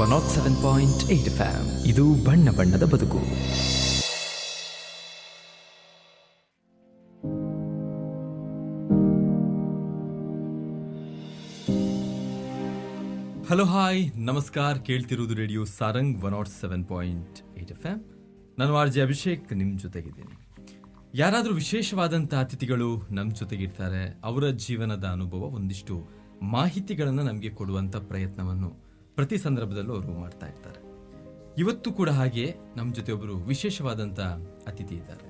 One nought seven point eight FM ಇದು ಬಣ್ಣ ಬಣ್ಣದ ಬದುಕು ಹಲೋ ಹಾಯ್ ನಮಸ್ಕಾರ ಕೇಳ್ತಿರುವುದು radio Sarang one nought seven point eight F M ನಾನು ಆರ್ ಜೆ ಅಭಿಷೇಕ್ ನಿಮ್ಮ ಜೊತೆಗಿದ್ದೀನಿ ಯಾರಾದರೂ ವಿಶೇಷವಾದಂಥ ಅತಿಥಿಗಳು ನಮ್ಮ ಜೊತೆಗಿರ್ತಾರೆ ಅವರ ಜೀವನದ ಅನುಭವ ಒಂದಿಷ್ಟು ಮಾಹಿತಿಗಳನ್ನು ನಮಗೆ ಕೊಡುವಂಥ ಪ್ರಯತ್ನವನ್ನು ಪ್ರತಿ ಸಂದರ್ಭದಲ್ಲೂ ಅವರು ಮಾಡ್ತಾ ಇರ್ತಾರೆ ಇವತ್ತು ಕೂಡ ಹಾಗೆ ನಮ್ಮ ಜೊತೆ ಒಬ್ಬರು ವಿಶೇಷವಾದಂಥ ಅತಿಥಿ ಇದ್ದಾರೆ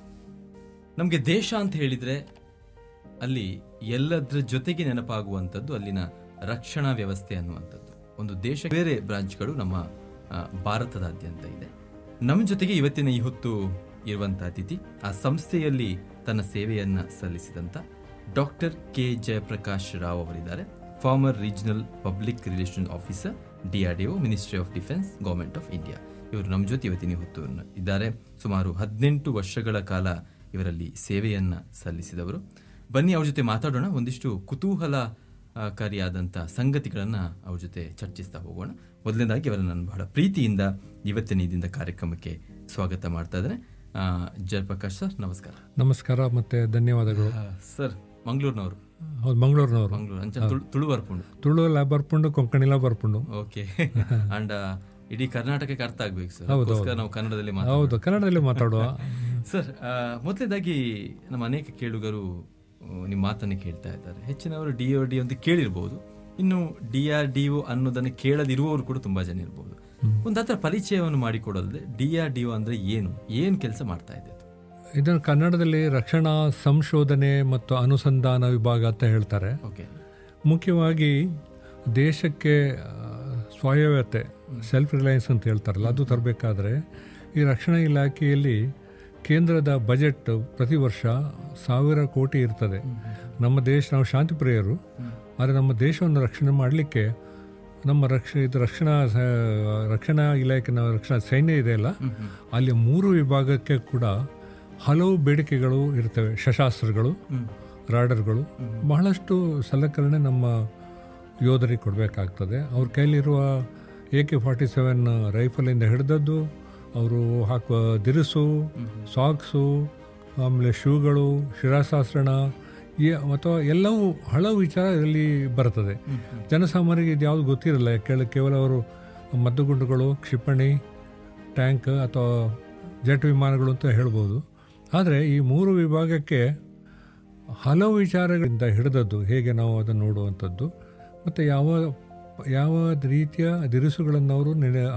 ನಮಗೆ ದೇಶ ಅಂತ ಹೇಳಿದ್ರೆ ಅಲ್ಲಿ ಎಲ್ಲದರ ಜೊತೆಗೆ ನೆನಪಾಗುವಂಥದ್ದು ಅಲ್ಲಿನ ರಕ್ಷಣಾ ವ್ಯವಸ್ಥೆ ಅನ್ನುವಂಥದ್ದು ಒಂದು ದೇಶ ಬೇರೆ ಬ್ರಾಂಚ್ಗಳು ನಮ್ಮ ಆ, ಭಾರತದಾದ್ಯಂತ ಇದೆ ನಮ್ಮ ಜೊತೆಗೆ ಇವತ್ತಿನ ಈ ಹೊತ್ತು ಇರುವಂಥ ಅತಿಥಿ ಆ ಸಂಸ್ಥೆಯಲ್ಲಿ ತನ್ನ ಸೇವೆಯನ್ನ ಸಲ್ಲಿಸಿದಂಥ ಡಾಕ್ಟರ್ ಕೆ ಜಯಪ್ರಕಾಶ್ ರಾವ್ ಅವರಿದ್ದಾರೆ former regional public relation officer DRDO ministry of defence government of India ಇವರು ನಮ್ಮ ಜೊತೆ ಇವತ್ತಿನ ಈ ಹೊತ್ತು ಇದ್ದಾರೆ ಸುಮಾರು ಹದಿನೆಂಟು ವರ್ಷಗಳ ಕಾಲ ಇವರಲ್ಲಿ ಸೇವೆಯನ್ನ ಸಲ್ಲಿಸಿದವರು ಬನ್ನಿ ಅವ್ರ ಜೊತೆ ಮಾತಾಡೋಣ ಒಂದಿಷ್ಟು ಕುತೂಹಲ ಆ, ಕಾರಿಯಾದಂಥ ಸಂಗತಿಗಳನ್ನ ಅವ್ರ ಜೊತೆ ಚರ್ಚಿಸ್ತಾ ಹೋಗೋಣ ಮೊದಲನೇದಾಗಿ ಅವರನ್ನು ನಾನು ಬಹಳ ಪ್ರೀತಿಯಿಂದ ಇವತ್ತಿನ ಇದರಿಂದ ಕಾರ್ಯಕ್ರಮಕ್ಕೆ ಸ್ವಾಗತ ಮಾಡ್ತಾ ಇದ್ದೇನೆ ಆ, ಜಯಪ್ರಕಾಶ್ ಸರ್ ನಮಸ್ಕಾರ ನಮಸ್ಕಾರ ಮತ್ತೆ ಧನ್ಯವಾದಗಳು ಆ, ಸರ್ ಮಂಗಳೂರಿನವರು ಹೌದು ಮಂಗಳೂರಿನವರು ಮಂಗಳೂರು ಅಂಚ ತುಳು ತುಳು ಬರ್ಪುಂಡು ತುಳುಲ ಬರ್ಪುಂಡು ಕೊಂಕಣಿಲ ಬರ್ಪುಂಡು ಓಕೆ ಅಂಡ್ ಇಡೀ ಕರ್ನಾಟಕಕ್ಕೆ ಅರ್ಥ ಆಗ್ಬೇಕು ಸರ್ ಅದಕ್ಕೋಸ್ಕರ ನಾವು ಕನ್ನಡದಲ್ಲಿ ಮಾತಾಡೋಣ ಹೌದು ಕನ್ನಡದಲ್ಲಿ ಮಾತಾಡುವ ಸರ್ ಆ, ಮೊದಲನೇದಾಗಿ ನಮ್ಮ ಅನೇಕ ಕೇಳುಗರು ಆ, ನಿಮ್ಮ ಮಾತನ್ನು ಕೇಳ್ತಾ ಇದ್ದಾರೆ ಹೆಚ್ಚಿನವರು ಡಿ ಆರ್ ಡಿ ಅಂತ ಕೇಳಿರ್ಬೋದು ಇನ್ನು ಡಿ ಆರ್ ಡಿ ಒ ಅನ್ನೋದನ್ನು ಕೇಳದಿರುವವರು ಕೂಡ ತುಂಬಾ ಜನ ಇರ್ಬೋದು ಒಂದು ಹತ್ರ ಪರಿಚಯವನ್ನು ಮಾಡಿಕೊಡೋದ್ರೆ ಡಿ ಆರ್ ಡಿ ಒ ಅಂದ್ರೆ ಏನು ಏನು ಕೆಲಸ ಮಾಡ್ತಾ ಇದೆ ಅದು? ಇದನ್ನು ಕನ್ನಡದಲ್ಲಿ ರಕ್ಷಣಾ ಸಂಶೋಧನೆ ಮತ್ತು ಅನುಸಂಧಾನ ವಿಭಾಗ ಅಂತ ಹೇಳ್ತಾರೆ ಓಕೆ ಮುಖ್ಯವಾಗಿ ದೇಶಕ್ಕೆ ಆ, ಸ್ವಾಯತ್ತತೆ ಸೆಲ್ಫ್ ರಿಲಯನ್ಸ್ ಅಂತ ಹೇಳ್ತಾರಲ್ಲ ಅದು ತರಬೇಕಾದ್ರೆ ಈ ರಕ್ಷಣಾ ಇಲಾಖೆಯಲ್ಲಿ ಕೇಂದ್ರದ ಬಜೆಟ್ ಪ್ರತಿ ವರ್ಷ ಸಾವಿರ ಕೋಟಿ ಇರ್ತದೆ ನಮ್ಮ ದೇಶ ನಾವು ಶಾಂತಿ ಪ್ರಿಯರು ಆದರೆ ನಮ್ಮ ದೇಶವನ್ನು ರಕ್ಷಣೆ ಮಾಡಲಿಕ್ಕೆ ನಮ್ಮ ರಕ್ಷ ಇದು ರಕ್ಷಣಾ ಸ- ರಕ್ಷಣಾ ಇಲಾಖೆ ನಾವು ರಕ್ಷಣಾ ಸೈನ್ಯ ಇದೆಯಲ್ಲ ಅಲ್ಲಿ ಮೂರು ವಿಭಾಗಕ್ಕೆ ಕೂಡ ಹಲವು ಬೇಡಿಕೆಗಳು ಇರ್ತವೆ ಶಸ್ತ್ರಾಸ್ತ್ರಗಳು ರಾಡರ್ಗಳು ಬಹಳಷ್ಟು ಸಲಕರಣೆ ನಮ್ಮ ಯೋಧರಿಗೆ ಕೊಡಬೇಕಾಗ್ತದೆ ಅವ್ರ ಕೈಲಿರುವ ಎ ಕೆ ಫಾರ್ಟಿ ಸೆವೆನ್ ರೈಫಲಿಂದ ಹಿಡಿದದ್ದು ಅವರು ಹಾಕುವ ದಿರಿಸು ಸಾಕ್ಸು ಆಮೇಲೆ ಶೂಗಳು ಶಿರಾಶಾಸ್ತ್ರಣ ಈ ಅಥವಾ ಎಲ್ಲವೂ ಹಲವು ವಿಚಾರ ಇದರಲ್ಲಿ ಬರ್ತದೆ ಜನಸಾಮಾನ್ಯರಿಗೆ ಇದು ಯಾವುದು ಗೊತ್ತಿರಲ್ಲ ಕೇಳ ಕೇವಲ ಅವರು ಮದ್ದುಗುಂಡುಗಳು ಕ್ಷಿಪಣಿ ಟ್ಯಾಂಕ್ ಅಥವಾ ಜೆಟ್ ವಿಮಾನಗಳು ಅಂತ ಹೇಳ್ಬೋದು ಆದರೆ ಈ ಮೂರು ವಿಭಾಗಕ್ಕೆ ಹಲವು ವಿಚಾರಗಳಿಂದ ಹಿಡಿದದ್ದು ಹೇಗೆ ನಾವು ಅದನ್ನು ನೋಡುವಂಥದ್ದು ಮತ್ತು ಯಾವ ಯಾವ ರೀತಿಯ ದಿರಿಸುಗಳನ್ನು ಅವರು ನೆನೆ